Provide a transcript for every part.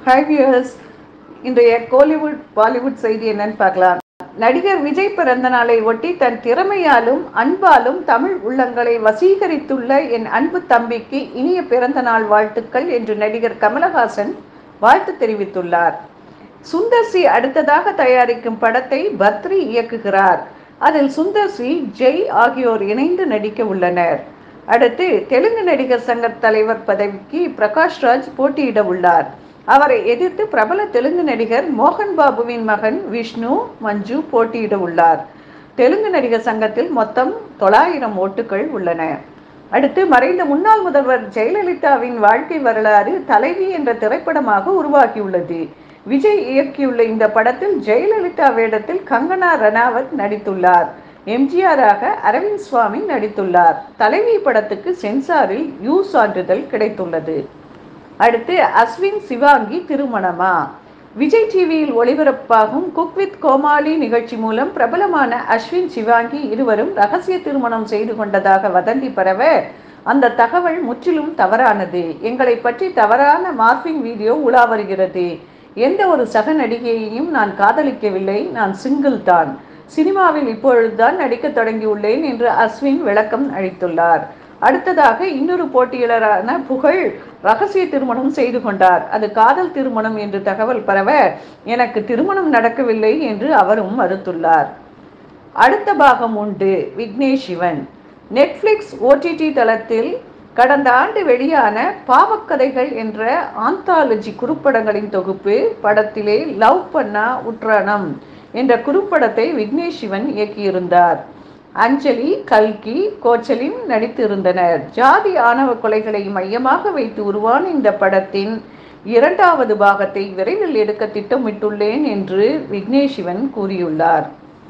hi viewers இன்றைய கோலிவுட் பாலிவுட் செய்தி என்னன்னு பார்க்கலாம் நடிகர் விஜய் பிறந்த நாளை ஒட்டி தன் திறமையாலும் அன்பாலும் தமிழ் உள்ளங்களை வசீகரித்துள்ள என் அன்பு தம்பிக்கு இனிய பிறந்த நாள் வாழ்த்துக்கள் என்று நடிகர் கமலஹாசன் வாழ்த்து தெரிவித்துள்ளார் சுந்தர் சி அடுத்ததாக தயாரிக்கும் படத்தை பத்ரி இயக்குகிறார் அதில் சுந்தர் சி ஜெய் ஆகியோர் இணைந்து நடிக்க உள்ளனர் அடுத்து தெலுங்கு நடிகர் சங்க தலைவர் பதவிக்கு பிரகாஷ் ராஜ் போட்டியிட உள்ளார் அவரை எதிர்த்து பிரபல தெலுங்கு நடிகர் மோகன் பாபுவின் மகன் விஷ்ணு மஞ்சு போட்டியிட உள்ளார் தெலுங்கு நடிகர் சங்கத்தில் மொத்தம் தொள்ளாயிரம் ஓட்டுகள் உள்ளன அடுத்து மறைந்த முன்னாள் முதல்வர் ஜெயலலிதாவின் வாழ்க்கை வரலாறு தலைவி என்ற திரைப்படமாக உருவாகியுள்ளது விஜய் இயக்கியுள்ள இந்த படத்தில் ஜெயலலிதா வேடத்தில் கங்கனா ரணாவத் நடித்துள்ளார் எம்ஜிஆராக அரவிந்த் சுவாமி நடித்துள்ளார் தலைவி படத்துக்கு சென்சாரில் யூ சான்றிதழ் கிடைத்துள்ளது அடுத்து அஸ்வின் சிவாங்கி திருமணமா விஜய் டிவியில் ஒளிபரப்பாகும் குக் வித் கோமாளி நிகழ்ச்சி மூலம் பிரபலமான அஸ்வின் சிவாங்கி இருவரும் ரகசிய திருமணம் செய்து கொண்டதாக வதந்தி பரவ அந்த தகவல் முற்றிலும் தவறானது எங்களை பற்றி தவறான மார்பிங் வீடியோ உலா வருகிறது எந்த ஒரு சக நடிகையையும் நான் காதலிக்கவில்லை நான் சிங்கிள் தான் சினிமாவில் இப்பொழுதுதான் நடிக்க தொடங்கியுள்ளேன் என்று அஸ்வின் விளக்கம் அளித்துள்ளார் அடுத்ததாக இன்னொரு போட்டியாளரான புகழ் ரகசிய திருமணம் செய்து கொண்டார் அது காதல் திருமணம் என்று தகவல் பரவ எனக்கு திருமணம் நடக்கவில்லை என்று அவரும் மறுத்துள்ளார் அடுத்த பாகம் உண்டு விக்னேஷ் சிவன் நெட்ஃப்ளிக்ஸ் ஓடிடி தளத்தில் கடந்த ஆண்டு வெளியான பாவக்கதைகள் என்ற ஆந்தாலஜி குறுப்படங்களின் தொகுப்பு படத்திலே லவ் பண்ணா உற்றானம் என்ற குறுப்படத்தை விக்னேஷ் சிவன் இயக்கியிருந்தார் அஞ்சலி கல்கி கோச்சலின் நடித்திருந்தனர் ஜாதி ஆணவ கொலைகளை மையமாக வைத்து உருவான இந்த படத்தின் இரண்டாவது பாகத்தை விரைவில் எடுக்க திட்டமிட்டுள்ளேன் என்று விக்னேஷ் சிவன் கூறியுள்ளார்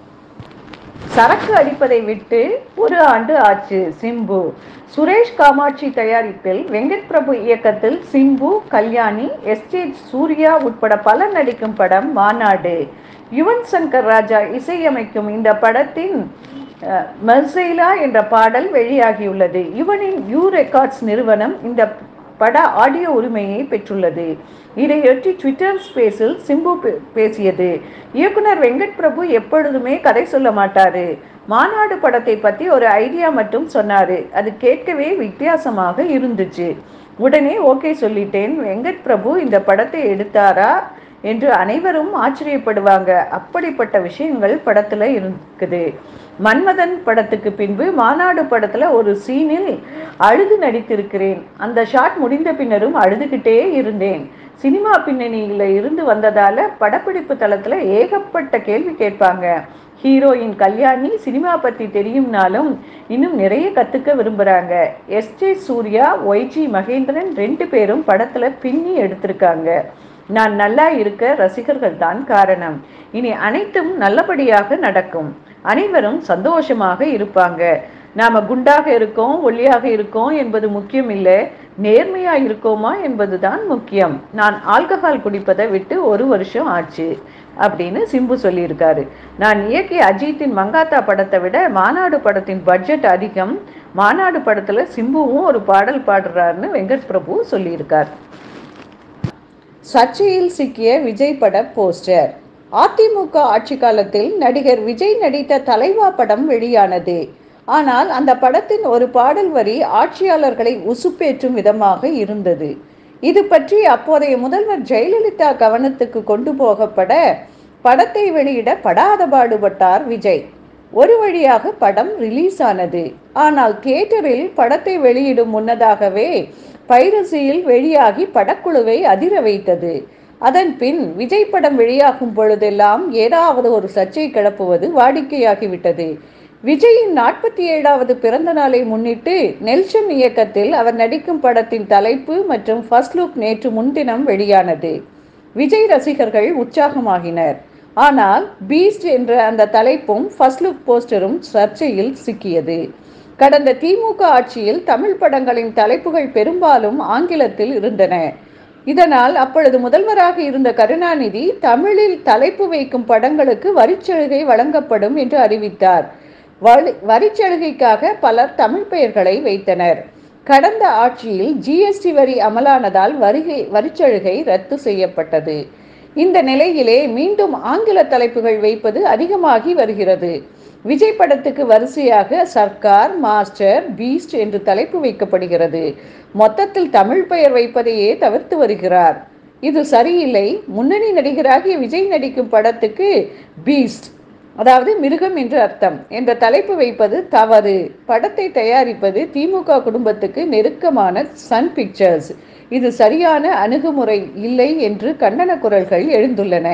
சரக்கு அடிப்பதை விட்டு ஒரு ஆண்டு ஆச்சு சிம்பு சுரேஷ் காமாட்சி தயாரிப்பில் வெங்கட் பிரபு இயக்கத்தில் சிம்பு கல்யாணி எஸ் ஜே சூர்யா உட்பட பலர் நடிக்கும் படம் மாநாடு யுவன் சங்கர் ராஜா இசையமைக்கும் இந்த படத்தின் மெர்சைலா என்ற பாடல் வெளியாகியுள்ளது யுவனின் யூ ரெக்கார்ட்ஸ் நிறுவனம் இந்த பட ஆடியோ உரிமையை பெற்றுள்ளது இதையொட்டி ட்விட்டர் ஸ்பேஸில் சிம்பு பேசியது இயக்குனர் வெங்கட் பிரபு எப்பொழுதுமே கதை சொல்ல மாட்டாரு மாநாடு படத்தை பற்றி ஒரு ஐடியா மட்டும் சொன்னாரு அது கேட்கவே வித்தியாசமாக இருந்துச்சு உடனே ஓகே சொல்லிட்டேன் வெங்கட் பிரபு இந்த படத்தை எடுத்தாரா என்று அனைவரும் ஆச்சரியப்படுவாங்க அப்படிப்பட்ட விஷயங்கள் படத்துல இருக்குது மன்மதன் படத்துக்கு பின்பு மாநாடு படத்துல ஒரு சீனில் அழுது நடித்திருக்கிறேன் அந்த ஷாட் முடிந்த பின்னரும் அழுதுகிட்டே இருந்தேன் சினிமா பின்னணியில இருந்து வந்ததால படப்பிடிப்பு தளத்துல ஏகப்பட்ட கேள்வி கேட்பாங்க ஹீரோயின் கல்யாணி சினிமா பற்றி தெரியும்னாலும் இன்னும் நிறைய கத்துக்க விரும்புறாங்க S J Suryah Y G Mahendran ரெண்டு பேரும் படத்துல பின்னி எடுத்திருக்காங்க நான் நல்லா இருக்க ரசிகர்கள் தான் காரணம் இனி அனைத்தும் நல்லபடியாக நடக்கும் அனைவரும் சந்தோஷமாக இருப்பாங்க நாம குண்டாக இருக்கோம் ஒல்லியாக இருக்கோம் என்பது முக்கியம் இல்லை நேர்மையா இருக்கோமா என்பதுதான் முக்கியம் நான் ஆல்கஹால் குடிப்பதை விட்டு ஒரு வருஷம் ஆச்சு அப்படின்னு சிம்பு சொல்லியிருக்காரு நான் இயக்கிய அஜித்தின் மங்காத்தா படத்தை விட மாநாடு படத்தின் பட்ஜெட் அதிகம் மாநாடு படத்துல சிம்புவும் ஒரு பாடல் பாடுறாருன்னு வெங்கட் பிரபு சொல்லியிருக்கார் சர்ச்சையில் சிக்கிய விஜய் பட போஸ்டர் அதிமுக ஆட்சி காலத்தில் நடிகர் விஜய் நடித்த தலைவா படம் வெளியானது ஆனால் அந்த படத்தின் ஒரு பாடல் வரி ஆட்சியாளர்களை உசுப்பேற்றும் விதமாக இருந்தது இது பற்றி அப்போதைய முதல்வர் ஜெயலலிதா கவனத்துக்கு கொண்டு போகப்பட படத்தை வெளியிட படாத பாடுபட்டார் விஜய் ஒரு வழியாக படம் ரிலீஸ் ஆனது ஆனால் தியேட்டரில் படத்தை வெளியிடும் முன்னதாகவே பைரசியில் வெளியாகி படக்குழுவை அதிர வைத்தது அதன் பின் விஜய் படம் வெளியாகும் பொழுதெல்லாம் ஏதாவது ஒரு சர்ச்சை கிளப்புவது வாடிக்கையாகிவிட்டது விஜயின் நாற்பத்தி ஏழாவது பிறந்த நாளை முன்னிட்டு நெல்சன் இயக்கத்தில் அவர் நடிக்கும் படத்தின் தலைப்பு மற்றும் ஃபர்ஸ்ட் லுக் நேற்று முன்தினம் வெளியானது விஜய் ரசிகர்கள் உற்சாகமாகினர் ஆனால் பீஸ்ட் என்ற அந்த தலைப்பும் ஃபர்ஸ்ட் லுக் போஸ்டரும் சர்ச்சையில் சிக்கியது கடந்த திமுக ஆட்சியில் தமிழ் படங்களின் தலைப்புகள் பெரும்பாலும் ஆங்கிலத்தில் இருந்தன இதனால் அப்பொழுது முதல்வராக இருந்த கருணாநிதி தமிழில் தலைப்பு வைக்கும் படங்களுக்கு வரிச்சலுகை வழங்கப்படும் என்று அறிவித்தார் வரிச்சலுகைக்காக பலர் தமிழ் பெயர்களை வைத்தனர் கடந்த ஆட்சியில் ஜிஎஸ்டி வரி அமலானதால் வருகை வரிச்சலுகை ரத்து செய்யப்பட்டது இந்த நிலையிலே மீண்டும் ஆங்கில தலைப்புகள் வைப்பது அதிகமாகி வருகிறது விஜய் படத்துக்கு வரிசையாக சர்க்கார் மாஸ்டர் பீஸ்ட் என்று தலைப்பு வைக்கப்படுகிறது மொத்தத்தில் தமிழ் பெயர் வைப்பதையே தவிர்த்து வருகிறார் இது சரியில்லை முன்னணி நடிகராகிய விஜய் நடிக்கும் படத்துக்கு பீஸ்ட் அதாவது மிருகம் என்று அர்த்தம் என்ற தலைப்பு வைப்பது தவறு படத்தை தயாரிப்பது திமுக குடும்பத்துக்கு நெருக்கமான சன் பிக்சர்ஸ் இது சரியான அணுகுமுறை இல்லை என்று கண்டன குரல்கள் எழுந்துள்ளன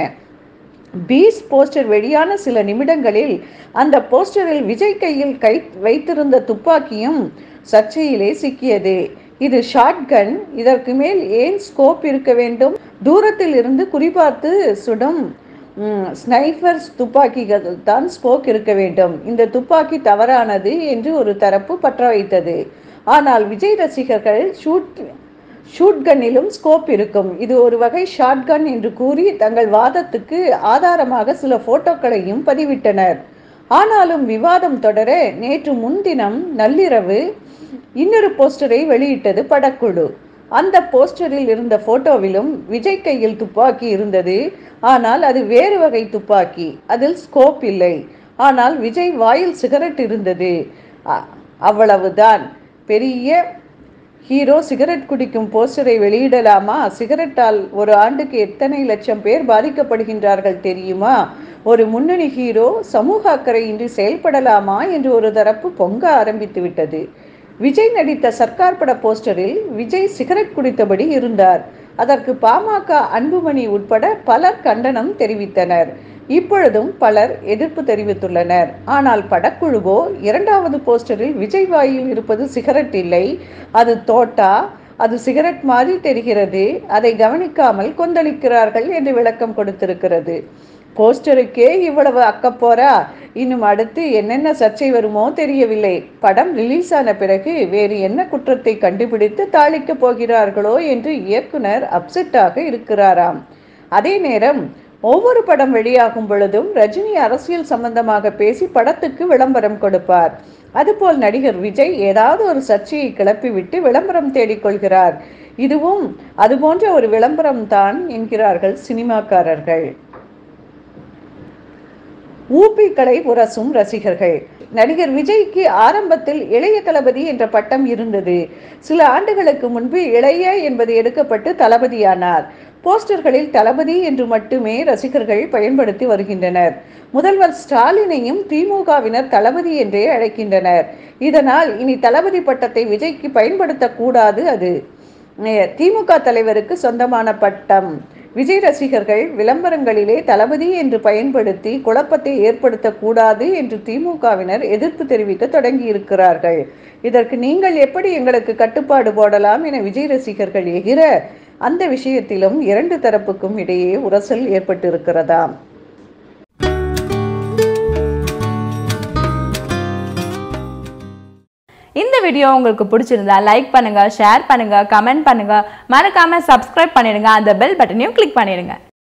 பீஸ் போஸ்டர் வெளியான சில நிமிடங்களில் அந்த போஸ்டரில் விஜய் கையில் கை வைத்திருந்த துப்பாக்கியும் சர்ச்சையிலே சிக்கியது இது ஷார்ட் கன் இதற்கு மேல் ஏன் ஸ்கோப் இருக்க வேண்டும் தூரத்தில் இருந்து குறிபார்த்து சுடும் ஸ்னைஃபர் துப்பாக்கிகள் தான் ஸ்போக் இருக்க வேண்டும் இந்த துப்பாக்கி தவறானது என்று ஒரு தரப்பு பற்ற வைத்தது ஆனால் விஜய் ரசிகர்கள் ஷூட் ஷூட் கன்னிலும் ஸ்கோப் இருக்கும் இது ஒரு வகை ஷார்ட் கன் என்று கூறி தங்கள் வாதத்துக்கு ஆதாரமாக சில போட்டோக்களையும் பதிவிட்டனர் ஆனாலும் விவாதம் தொடர நேற்று முன்தினம் நள்ளிரவு இன்னொரு போஸ்டரை வெளியிட்டது படக்குழு அந்த போஸ்டரில் இருந்த போட்டோவிலும் விஜய் கையில் துப்பாக்கி இருந்தது ஆனால் அது வேறு வகை துப்பாக்கி அதில் ஸ்கோப் இல்லை ஆனால் விஜய் வாயில் சிகரெட் இருந்தது அவ்வளவுதான் பெரிய ஹீரோ சிகரெட் குடிக்கும் போஸ்டரை வெளியிடலாமா சிகரெட்டால் ஒரு ஆண்டுக்கு எத்தனை லட்சம் பேர் பாதிக்கப்படுகின்றார்கள் தெரியுமா ஒரு முன்னணி ஹீரோ சமூக அக்கறையின்றி செயல்படலாமா என்று ஒரு தரப்பு பொங்க ஆரம்பித்து விட்டது விஜய் நடித்த சர்க்கார் பட போஸ்டரில் விஜய் சிகரெட் குடித்தபடி இருந்தார் அதற்கு பாமக அன்புமணி உட்பட பலர் கண்டனம் தெரிவித்தனர் இப்பொழுதும் பலர் எதிர்ப்பு தெரிவித்துள்ளனர் ஆனால் படக்குழுவோ இரண்டாவது போஸ்டரில் விஜய் வாயில் இருப்பது சிகரெட் இல்லை அது தோட்டா அது சிகரெட் மாதிரி தெரிகிறது அதை கவனிக்காமல் கொந்தளிக்கிறார்கள் என்று விளக்கம் கொடுத்திருக்கிறது போஸ்டருக்கே இவ்வளவு அக்கப்போரா இன்னும் அடுத்து என்னென்ன சர்ச்சை வருமோ தெரியவில்லை படம் ரிலீஸ் ஆன பிறகு வேறு என்ன குற்றத்தை கண்டுபிடித்து தாளிக்க போகிறார்களோ என்று இயக்குனர் அப்செட்டாக இருக்கிறாராம் அதே நேரம் ஒவ்வொரு படம் வெளியாகும் பொழுதும் ரஜினி அரசியல் சம்பந்தமாக பேசி படத்துக்கு விளம்பரம் கொடுப்பார் அதுபோல் நடிகர் விஜய் ஏதாவது ஒரு சர்ச்சையை கிளப்பிவிட்டு விளம்பரம் தேடிக்கொள்கிறார் இதுவும் அதுபோன்ற ஒரு விளம்பரம் தான் என்கிறார்கள் சினிமாக்காரர்கள் ஊப்பிக்களை உரசும் ரசிகர்கள் நடிகர் விஜய்க்கு ஆரம்பத்தில் இளைய தளபதி என்ற பட்டம் இருந்தது சில ஆண்டுகளுக்கு முன்பு இளைய என்பது எடுக்கப்பட்டு தளபதியானார் போஸ்டர்களில் தளபதி என்று மட்டுமே ரசிகர்கள் பயன்படுத்தி வருகின்றனர் முதல்வர் ஸ்டாலினையும் திமுகவினர் தளபதி என்றே அழைக்கின்றனர் இதனால் இனி தளபதி பட்டத்தை விஜய்க்கு பயன்படுத்தக்கூடாது அது திமுக தலைவருக்கு சொந்தமான பட்டம் விஜய் ரசிகர்கள் விளம்பரங்களிலே தளபதி என்று பயன்படுத்தி குழப்பத்தை ஏற்படுத்தக்கூடாது என்று திமுகவினர் எதிர்ப்பு தெரிவிக்க தொடங்கியிருக்கிறார்கள் இதற்கு நீங்கள் எப்படி எங்களுக்கு கட்டுப்பாடு போடலாம் என விஜய் ரசிகர்கள் எகிர அந்த விஷயத்திலும் இரண்டு தரப்புக்கும் இடையே உரசல் ஏற்பட்டிருக்கிறதாம் இந்த வீடியோ உங்களுக்கு பிடிச்சிருந்தா லைக் பண்ணுங்க ஷேர் பண்ணுங்க கமெண்ட் பண்ணுங்க மறக்காம சப்ஸ்கிரைப் பண்ணிடுங்க அந்த பெல் பட்டனையும் கிளிக் பண்ணிடுங்க